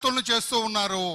కుట్రలను చేస్తూ ఉన్నారు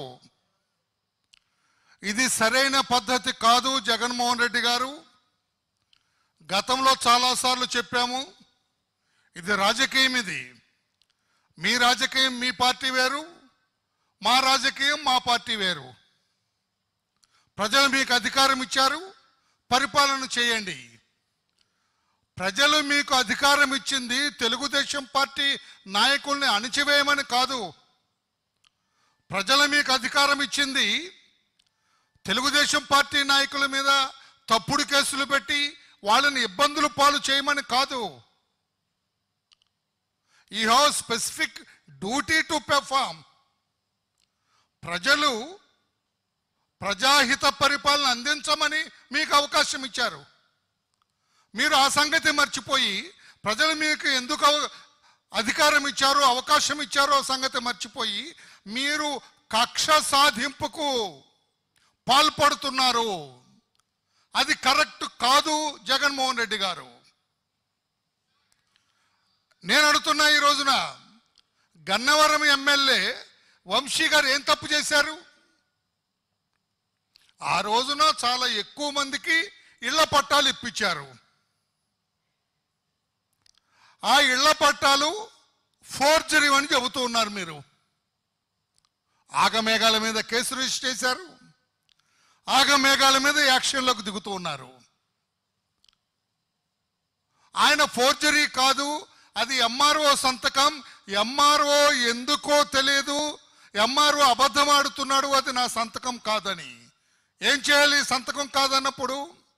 ఇది సరైన పద్ధతి కాదు జగన్మోహన్ రెడ్డి గారు గతంలో చాలాసార్లు చెప్పాము ఇది రాజకీయం ఇది మీ రాజకీయం మీ పార్టీ వేరు మా రాజకీయం మా పార్టీ వేరు ప్రజలు మీకు అధికారం ఇచ్చారు పరిపాలన చేయండి ప్రజలు మీకు అధికారం ఇచ్చింది తెలుగుదేశం పార్టీ నాయకుల్ని అణిచివేయమని కాదు ప్రజలు మీకు అధికారం ఇచ్చింది తెలుగుదేశం పార్టీ నాయకుల మీద తప్పుడు కేసులు పెట్టి వాళ్ళని ఇబ్బందులు పాలు చేయమని కాదు we have specific duty to perform ప్రజలు ప్రజాహిత పరిపాలన అందించమని మీకు అవకాశం ఇచ్చారు మీరు ఆ సంగతి మర్చిపోయి ప్రజలు మీకు ఎందుకు అవ- అధికారం ఇచ్చారో అవకాశం ఇచ్చారో సంగతి మర్చిపోయి మీరు కక్ష సాధింపుకు పాల్పడుతున్నారు అది కరెక్ట్ కాదు జగన్మోహన్ రెడ్డి గారు నేను అడుగుతున్నా ఈ రోజున గన్నవరం ఎమ్మెల్యే వంశీ గారు ఏం తప్పు చేశారు ఆ రోజున చాలా ఎక్కువ మందికి ఇళ్ల పట్టాలు ఇప్పించారు ఆ ఇళ్ల పట్టాలు ఫోర్జరీ అని చెబుతూ ఉన్నారు మీరు ఆగమేఘాల మీద కేసు రిజిస్టర్ చేశారు ఆగమేఘాల మీద యాక్షన్లోకి దిగుతూ ఉన్నారు ఆయన ఫోర్జరీ కాదు అది ఎంఆర్ఓ సంతకం ఎంఆర్ఓ ఎందుకో తెలియదు ఎంఆర్ఓ అబద్ధం ఆడుతున్నాడు అది నా సంతకం కాదని ఏం చేయాలి సంతకం కాదన్నప్పుడు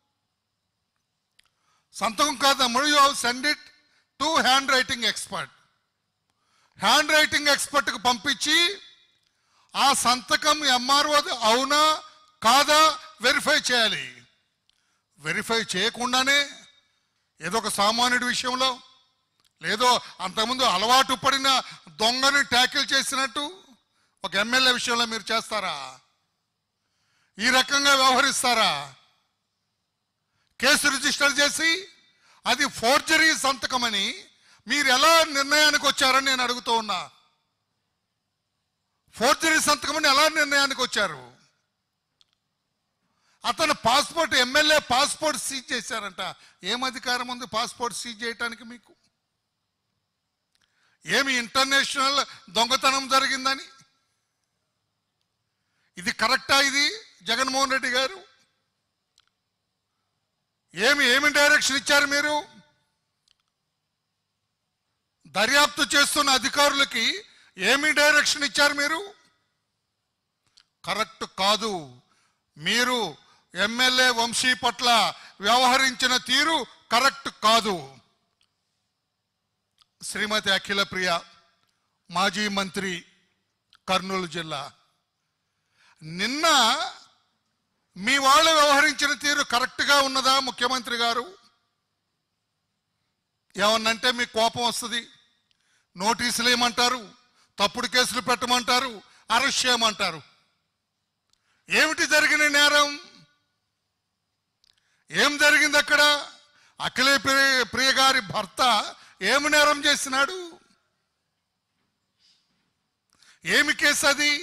సంతకం కాదన్నప్పుడు you send it to handwriting expert handwriting ఎక్స్పర్ట్కి పంపించి ఆ సంతకం ఎంఆర్ఓ అవునా కాదా వెరిఫై చేయాలి వెరిఫై చేయకుండానే ఏదో ఒక సామాన్యుడి విషయంలో లేదో అంతకుముందు అలవాటు పడిన దొంగని ట్యాకిల్ చేసినట్టు ఒక ఎమ్మెల్యే విషయంలో మీరు చేస్తారా ఈ రకంగా వ్యవహరిస్తారా కేసు రిజిస్టర్ చేసి అది ఫోర్జరీ సంతకమని మీరు ఎలా నిర్ణయానికి వచ్చారని నేను అడుగుతూ ఉన్నా ఫోర్జరీ సంతకమని ఎలా నిర్ణయానికి వచ్చారు అతను పాస్పోర్ట్ ఎమ్మెల్యే పాస్పోర్ట్ సీజ్ చేశారంట ఏం అధికారం ఉంది పాస్పోర్ట్ సీజ్ చేయటానికి మీకు ఏమి ఇంటర్నేషనల్ దొంగతనం జరిగిందని ఇది కరెక్టా ఇది జగన్మోహన్ రెడ్డి గారు ఏమి ఏమి డైరెక్షన్ ఇచ్చారు మీరు దర్యాప్తు చేస్తున్న అధికారులకి ఏమి డైరెక్షన్ ఇచ్చారు మీరు కరెక్ట్ కాదు మీరు ఎమ్మెల్యే వంశీ పట్ల వ్యవహరించిన తీరు కరెక్ట్ కాదు శ్రీమతి అఖిల ప్రియ మాజీ మంత్రి కర్నూలు జిల్లా నిన్న మీ వాళ్ళు వ్యవహరించిన తీరు కరెక్ట్గా ఉన్నదా ముఖ్యమంత్రి గారు ఏమన్నంటే మీకు కోపం వస్తుంది నోటీసులు ఏమంటారు తప్పుడు కేసులు పెట్టమంటారు అరెస్ట్ చేయమంటారు ఏమిటి జరిగిన నేరం ఏం జరిగింది అక్కడ అఖిలే ప్రియ ప్రియ గారి భర్త ఏమి నేరం చేసినాడు ఏమి కేసు అది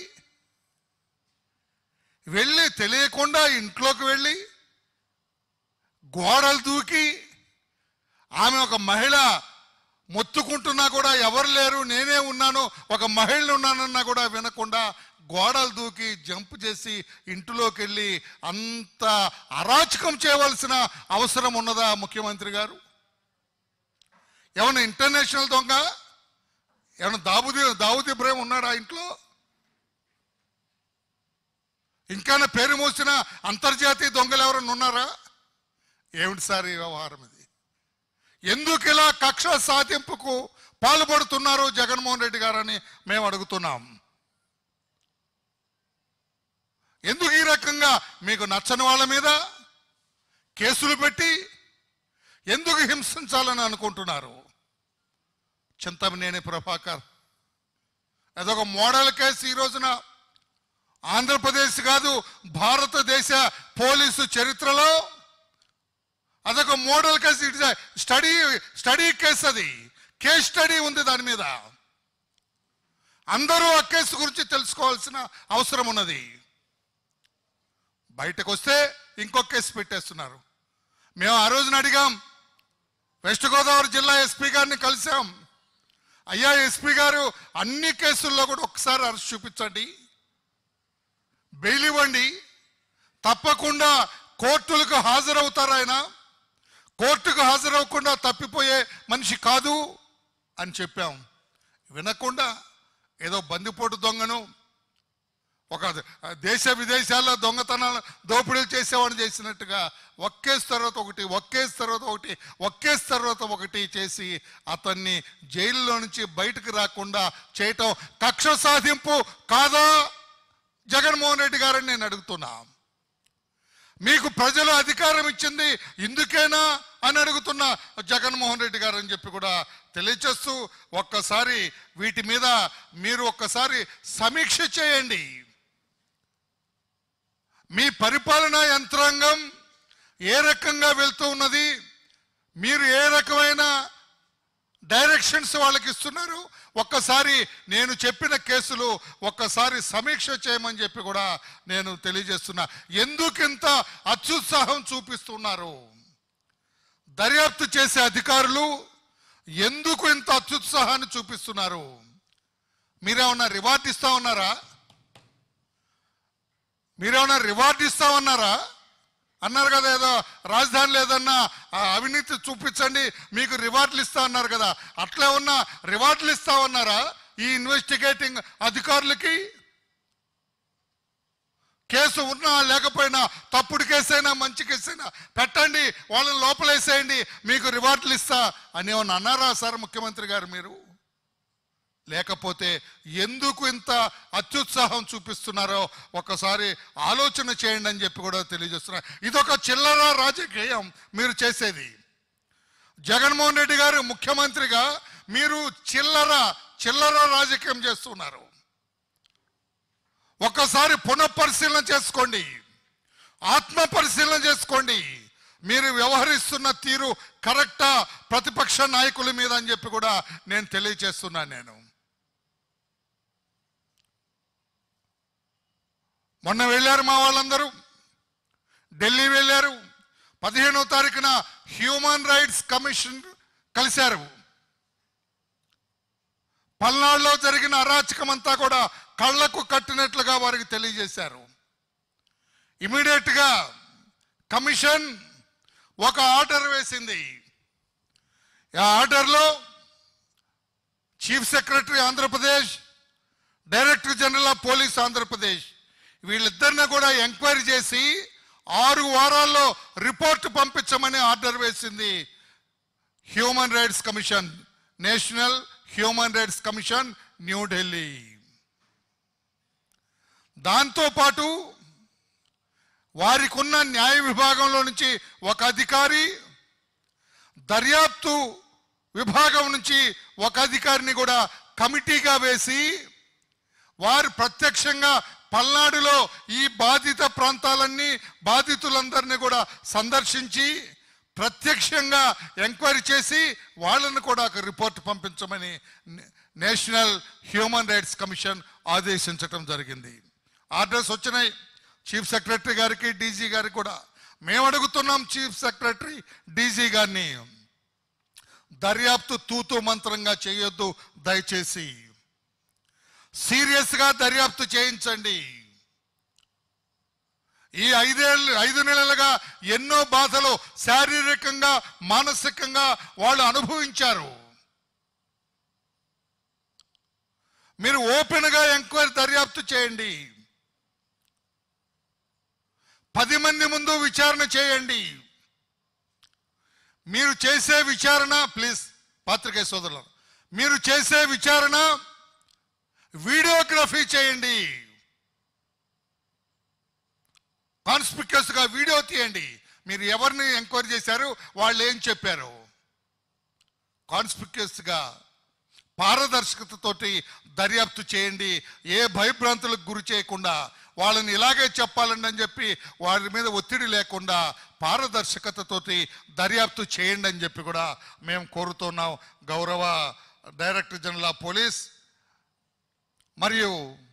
వెళ్ళి తెలియకుండా ఇంట్లోకి వెళ్ళి గోడలు దూకి ఆమె ఒక మహిళ మొత్తుకుంటున్నా కూడా ఎవరు లేరు నేనే ఉన్నాను ఒక మహిళ ఉన్నానన్నా కూడా వినకుండా గోడలు దూకి జంప్ చేసి ఇంటిలోకి వెళ్ళి అంత అరాచకం చేయవలసిన అవసరం ఉన్నదా ముఖ్యమంత్రి గారు ఏమన్నా ఇంటర్నేషనల్ దొంగ ఏమన్నా దావుది దావుద్ ఇబ్రాహిం ఉన్నాడా ఇంట్లో ఇంకా పేరు మోసిన అంతర్జాతీయ దొంగలు ఎవరన్నా ఉన్నారా ఏమిటి సార్ ఈ వ్యవహారం ఇది ఎందుకు ఇలా కక్ష సాధింపుకు పాల్పడుతున్నారు జగన్మోహన్ రెడ్డి గారని మేము అడుగుతున్నాం ఎందుకు ఈ రకంగా మీకు నచ్చని వాళ్ళ మీద కేసులు పెట్టి ఎందుకు హింసించాలని అనుకుంటున్నారు చింతమనేని ప్రభాకర్ అదొక మోడల్ కేసు ఈ రోజున ఆంధ్రప్రదేశ్ కాదు భారతదేశ పోలీసు చరిత్రలో అదొక model case it study study case అది కేస్ స్టడీ ఉంది దాని మీద అందరూ ఆ కేసు గురించి తెలుసుకోవాల్సిన అవసరం ఉన్నది బయటకు వస్తే ఇంకొక కేసు పెట్టేస్తున్నారు మేము ఆ రోజున అడిగాం వెస్ట్ గోదావరి జిల్లా ఎస్పీ గారిని కలిసాం అయ్యా ఎస్పీ గారు అన్ని కేసుల్లో కూడా ఒకసారి అరెస్ట్ చూపించండి బెయిల్ ఇవ్వండి తప్పకుండా కోర్టులకు హాజరవుతారు ఆయన కోర్టుకు హాజరవ్వకుండా తప్పిపోయే మనిషి కాదు అని చెప్పాం వినకుండా ఏదో బందిపోటు దొంగను ఒక దేశ విదేశాల్లో దొంగతనాలు దోపిడీలు చేసేవాడు చేసినట్టుగా ఒక్కేసి తర్వాత ఒకటి ఒక్కేసి తర్వాత ఒకటి ఒక్కేసి తర్వాత ఒకటి చేసి అతన్ని జైల్లో నుంచి బయటకు రాకుండా చేయటం కక్ష సాధింపు కాదా జగన్మోహన్ రెడ్డి గారని నేను అడుగుతున్నా మీకు ప్రజలు అధికారం ఇచ్చింది ఇందుకేనా అని అడుగుతున్న జగన్మోహన్ రెడ్డి గారు అని చెప్పి కూడా తెలియచేస్తూ ఒక్కసారి వీటి మీద మీరు ఒక్కసారి సమీక్ష చేయండి మీ పరిపాలనా యంత్రాంగం ఏ రకంగా వెళ్తూ ఉన్నది మీరు ఏ రకమైన డైరెక్షన్స్ వాళ్ళకి ఇస్తున్నారు ఒక్కసారి నేను చెప్పిన కేసులు ఒక్కసారి సమీక్ష చేయమని చెప్పి కూడా నేను తెలియజేస్తున్నా ఎందుకు ఇంత అత్యుత్సాహం చూపిస్తున్నారు దర్యాప్తు చేసే అధికారులు ఎందుకు ఇంత అత్యుత్సాహాన్ని చూపిస్తున్నారు మీరేమన్నా రివార్డ్ ఇస్తా ఉన్నారా మీరేమన్నా రివార్డ్ ఇస్తామన్నారా అన్నారు కదా ఏదో రాజధాని లేదన్నా ఆ అవినీతి చూపించండి మీకు రివార్డులు ఇస్తా అన్నారు కదా అట్లా ఉన్న రివార్డులు ఇస్తామన్నారా ఈ ఇన్వెస్టిగేటింగ్ అధికారులకి కేసు ఉన్నా లేకపోయినా తప్పుడు కేసైనా మంచి కేసైనా పెట్టండి వాళ్ళని లోపలేసేయండి మీకు రివార్డులు ఇస్తా అని ఏమన్నా అన్నారా సార్ ముఖ్యమంత్రి గారు మీరు లేకపోతే ఎందుకు ఇంత అత్యుత్సాహం చూపిస్తున్నారో ఒకసారి ఆలోచన చేయండి అని చెప్పి కూడా తెలియజేస్తున్నారు ఇదొక చిల్లర రాజకీయం మీరు చేసేది జగన్మోహన్ రెడ్డి గారు ముఖ్యమంత్రిగా మీరు చిల్లర చిల్లర రాజకీయం చేస్తున్నారు ఒక్కసారి పునఃపరిశీలన చేసుకోండి ఆత్మ పరిశీలన చేసుకోండి మీరు వ్యవహరిస్తున్న తీరు కరెక్టా ప్రతిపక్ష నాయకుల మీద అని చెప్పి కూడా నేను తెలియచేస్తున్నాను నేను మొన్న వెళ్ళారు మా వాళ్ళందరూ ఢిల్లీ వెళ్ళారు పదిహేనో తారీఖున హ్యూమన్ రైట్స్ కమిషన్ కలిశారు పల్నాడులో జరిగిన అరాచకం అంతా కూడా కళ్లకు కట్టినట్లుగా వారికి తెలియజేశారు ఇమీడియట్ గా కమిషన్ ఒక ఆర్డర్ వేసింది ఆ ఆర్డర్లో chief secretary Andhra Pradesh director general of police Andhra Pradesh వీళ్ళిద్దరిని కూడా ఎంక్వైరీ చేసి ఆరు వారాల్లో రిపోర్ట్ పంపించమని ఆర్డర్ వేసింది human rights commission national human rights commission New Delhi దాంతో పాటు వారికి ఉన్న న్యాయ విభాగంలో నుంచి ఒక అధికారి దర్యాప్తు విభాగం నుంచి ఒక అధికారిని కూడా కమిటీగా వేసి వారు ప్రత్యక్షంగా పల్నాడులో ఈ బాధిత ప్రాంతాలన్నీ బాధితులందరినీ కూడా సందర్శించి ప్రత్యక్షంగా ఎంక్వైరీ చేసి వాళ్ళను కూడా ఒక రిపోర్ట్ పంపించమని నే- నేషనల్ హ్యూమన్ రైట్స్ కమిషన్ ఆదేశించటం జరిగింది ఆర్డర్స్ వచ్చినాయి చీఫ్ సెక్రటరీ గారికి డీజీ గారికి కూడా మేము అడుగుతున్నాం చీఫ్ సెక్రటరీ డీజీ గారిని దర్యాప్తు తూతు మంత్రంగా చేయొద్దు దయచేసి సీరియస్ గా దర్యాప్తు చేయించండి ఈ ఐదేళ్ళు ఐదు నెలలుగా ఎన్నో బాధలు శారీరకంగా మానసికంగా వాళ్ళు అనుభవించారు మీరు ఓపెన్ గా ఎంక్వైరీ దర్యాప్తు చేయండి పది మంది ముందు విచారణ చేయండి మీరు చేసే విచారణ ప్లీజ్ పాత్రికేయ సోదరులు మీరు చేసే విచారణ వీడియోగ్రఫీ చేయండి కాన్స్పిక్యూస్ గా వీడియో తీయండి మీరు ఎవరిని ఎంక్వైరీ చేశారు వాళ్ళు ఏం చెప్పారు కాన్స్పిక్యూస్ గా పారదర్శకతతోటి దర్యాప్తు చేయండి ఏ భయభ్రాంతులకు గురి చేయకుండా వాళ్ళని ఇలాగే చెప్పాలండి అని చెప్పి వారి మీద ఒత్తిడి లేకుండా పారదర్శకతతోటి దర్యాప్తు చేయండి అని చెప్పి కూడా మేము కోరుతున్నాం గౌరవ డైరెక్టర్ జనరల్ ఆఫ్ పోలీస్ మరియు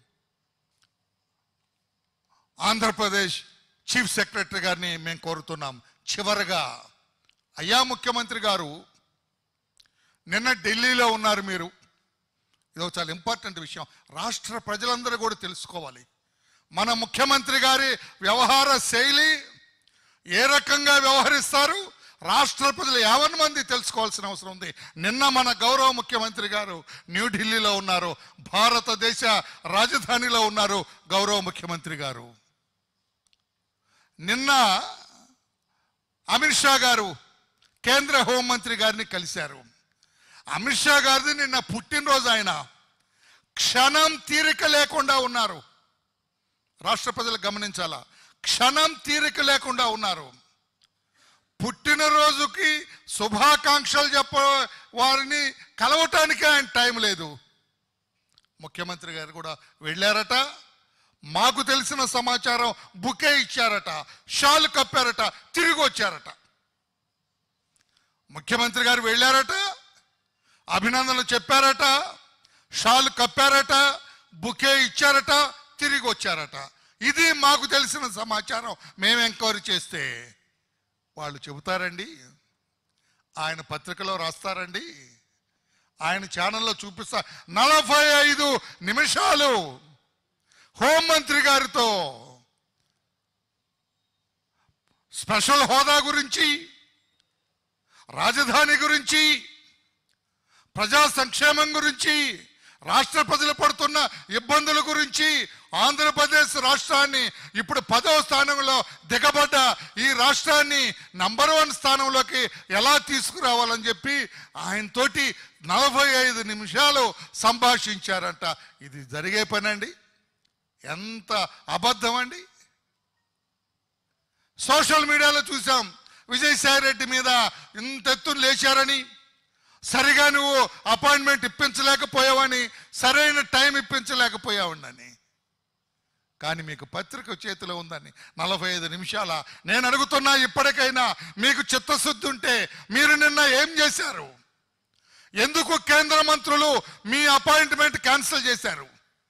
ఆంధ్రప్రదేశ్ చీఫ్ సెక్రటరీ గారిని మేము కోరుతున్నాం చివరగా అయ్యా ముఖ్యమంత్రి గారు నిన్న ఢిల్లీలో ఉన్నారు మీరు ఇది చాలా ఇంపార్టెంట్ విషయం రాష్ట్ర ప్రజలందరూ కూడా తెలుసుకోవాలి మన ముఖ్యమంత్రి గారి వ్యవహార శైలి ఏ రకంగా వ్యవహరిస్తారు రాష్ట్ర ప్రజలు యావన్ మంది తెలుసుకోవాల్సిన అవసరం ఉంది నిన్న మన గౌరవ ముఖ్యమంత్రి గారు న్యూఢిల్లీలో ఉన్నారు భారతదేశ రాజధానిలో ఉన్నారు గౌరవ ముఖ్యమంత్రి గారు నిన్న అమిత్ షా గారు కేంద్ర హోంమంత్రి గారిని కలిశారు అమిత్ షా గారిది నిన్న పుట్టినరోజు ఆయన క్షణం తీరిక లేకుండా ఉన్నారు రాష్ట్ర ప్రజలు గమనించాలా క్షణం తీరిక లేకుండా ఉన్నారు పుట్టినరోజుకి శుభాకాంక్షలు చెప్ప వారిని కలవటానికి ఆయన టైం లేదు ముఖ్యమంత్రి గారు కూడా వెళ్ళారట మాకు తెలిసిన సమాచారం బుకే ఇచ్చారట షాల్ కప్పారట తిరిగి వచ్చారట ముఖ్యమంత్రి గారు వెళ్ళారట అభినందనలు చెప్పారట షాల్ కప్పారట బుకే ఇచ్చారట తిరిగి వచ్చారట ఇది మాకు తెలిసిన సమాచారం మేము ఎంక్వైరీ చేస్తే వాళ్ళు చెబుతారండి ఆయన పత్రికలో రాస్తారండి ఆయన ఛానల్లో చూపిస్తా నలభై ఐదు నిమిషాలు హోంమంత్రి గారితో స్పెషల్ హోదా గురించి రాజధాని గురించి ప్రజా సంక్షేమం గురించి రాష్ట్ర ప్రజలు పడుతున్న ఇబ్బందుల గురించి ఆంధ్రప్రదేశ్ రాష్ట్రాన్ని ఇప్పుడు పదవ స్థానంలో దిగబడ్డ ఈ రాష్ట్రాన్ని నంబర్ వన్ స్థానంలోకి ఎలా తీసుకురావాలని చెప్పి ఆయనతోటి నలభై ఐదు నిమిషాలు సంభాషించారంట ఇది జరిగే పనండి ఎంత అబద్ధం అండి సోషల్ మీడియాలో చూసాం విజయసాయి రెడ్డి మీద ఇంత ఎత్తున లేచారని సరిగా నువ్వు అపాయింట్మెంట్ ఇప్పించలేకపోయావని సరైన టైం ఇప్పించలేకపోయావునని కానీ మీకు పత్రిక చేతిలో ఉందని నలభై ఐదు నిమిషాల నేను అడుగుతున్నా ఇప్పటికైనా మీకు చిత్తశుద్ధి ఉంటే మీరు నిన్న ఏం చేశారు ఎందుకు కేంద్ర మంత్రులు మీ అపాయింట్మెంట్ క్యాన్సిల్ చేశారు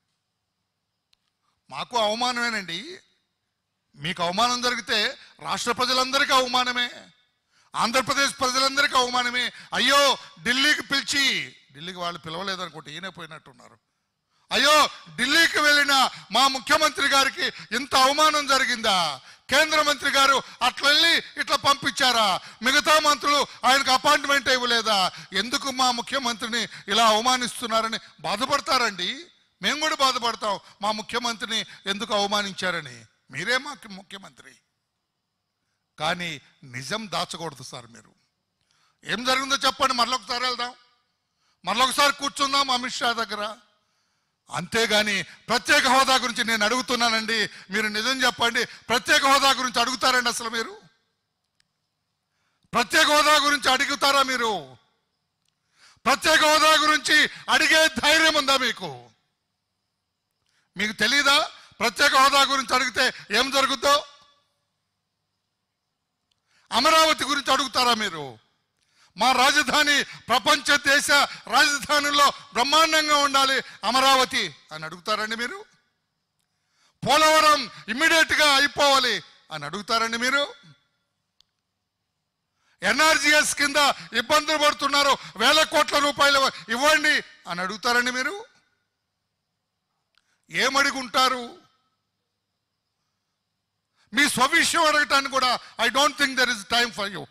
మాకు అవమానమేనండి మీకు అవమానం జరిగితే రాష్ట్ర ప్రజలందరికీ అవమానమే ఆంధ్రప్రదేశ్ ప్రజలందరికీ అవమానమే అయ్యో ఢిల్లీకి పిలిచి ఢిల్లీకి వాళ్ళు పిలవలేదనుకుంటే ఈయన పోయినట్టున్నారు అయ్యో ఢిల్లీకి వెళ్ళిన మా ముఖ్యమంత్రి గారికి ఇంత అవమానం జరిగిందా కేంద్ర మంత్రి గారు అట్లా వెళ్ళి ఇట్లా పంపించారా మిగతా మంత్రులు ఆయనకు అపాయింట్మెంట్ ఇవ్వలేదా ఎందుకు మా ముఖ్యమంత్రిని ఇలా అవమానిస్తున్నారని బాధపడతారండి మేము కూడా బాధపడతాం మా ముఖ్యమంత్రిని ఎందుకు అవమానించారని మీరే మా ముఖ్యమంత్రి కానీ నిజం దాచకూడదు సార్ మీరు ఏం జరిగిందో చెప్పండి మరొకసారి వెళ్దాం మరొకసారి కూర్చుందాం అమిత్ షా దగ్గర అంతేగాని ప్రత్యేక హోదా గురించి నేను అడుగుతున్నానండి మీరు నిజం చెప్పండి ప్రత్యేక హోదా గురించి అడుగుతారండి అసలు మీరు ప్రత్యేక హోదా గురించి అడుగుతారా మీరు ప్రత్యేక హోదా గురించి అడిగే ధైర్యం ఉందా మీకు మీకు తెలీదా ప్రత్యేక హోదా గురించి అడిగితే ఏం జరుగుద్దో అమరావతి గురించి అడుగుతారా మీరు మా రాజధాని ప్రపంచ దేశ రాజధానుల్లో బ్రహ్మాండంగా ఉండాలి అమరావతి అని అడుగుతారండి మీరు పోలవరం ఇమ్మీడియట్ గా అయిపోవాలి అని అడుగుతారండి మీరు ఎన్ఆర్జిఎస్ కింద ఇబ్బందులు పడుతున్నారు వేల కోట్ల రూపాయలు ఇవ్వండి అని అడుగుతారండి మీరు ఏమడుగుంటారు మీ స్వవిషయం అడగటానికి కూడా I don't think there is time for you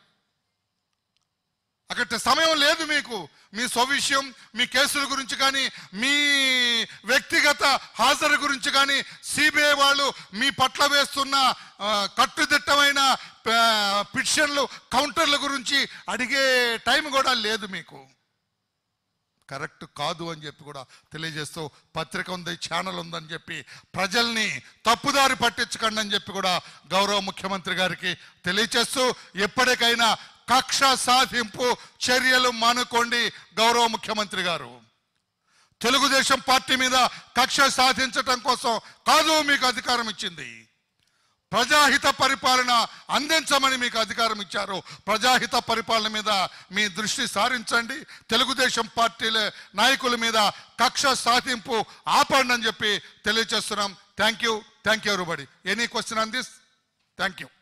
అక్కడ సమయం లేదు మీకు మీ స్వవిషయం మీ కేసుల గురించి కానీ మీ వ్యక్తిగత హాజరు గురించి కానీ సిబిఐ వాళ్ళు మీ పట్ల వేస్తున్న ఆ, కట్టుదిట్టమైన ఆ, పిటిషన్లు కౌంటర్ల గురించి అడిగే టైం కూడా లేదు మీకు కరెక్ట్ కాదు అని చెప్పి కూడా తెలియజేస్తూ పత్రిక ఉంది ఛానల్ ఉందని చెప్పి ప్రజల్ని తప్పుదారి పట్టించకండి అని చెప్పి కూడా గౌరవ ముఖ్యమంత్రి గారికి తెలియచేస్తూ ఎప్పటికైనా కక్ష సాధింపు చర్యలు మానుకోండి గౌరవ ముఖ్యమంత్రి గారు తెలుగుదేశం పార్టీ మీద కక్ష సాధించటం కోసం కాదు మీకు అధికారం ఇచ్చింది ప్రజాహిత పరిపాలన అందించమని మీకు అధికారం ఇచ్చారు ప్రజాహిత పరిపాలన మీద మీ దృష్టి సారించండి తెలుగుదేశం పార్టీల నాయకుల మీద కక్ష సాధింపు ఆపండి అని చెప్పి తెలియజేస్తున్నాం thank you thank you everybody any question on this thank you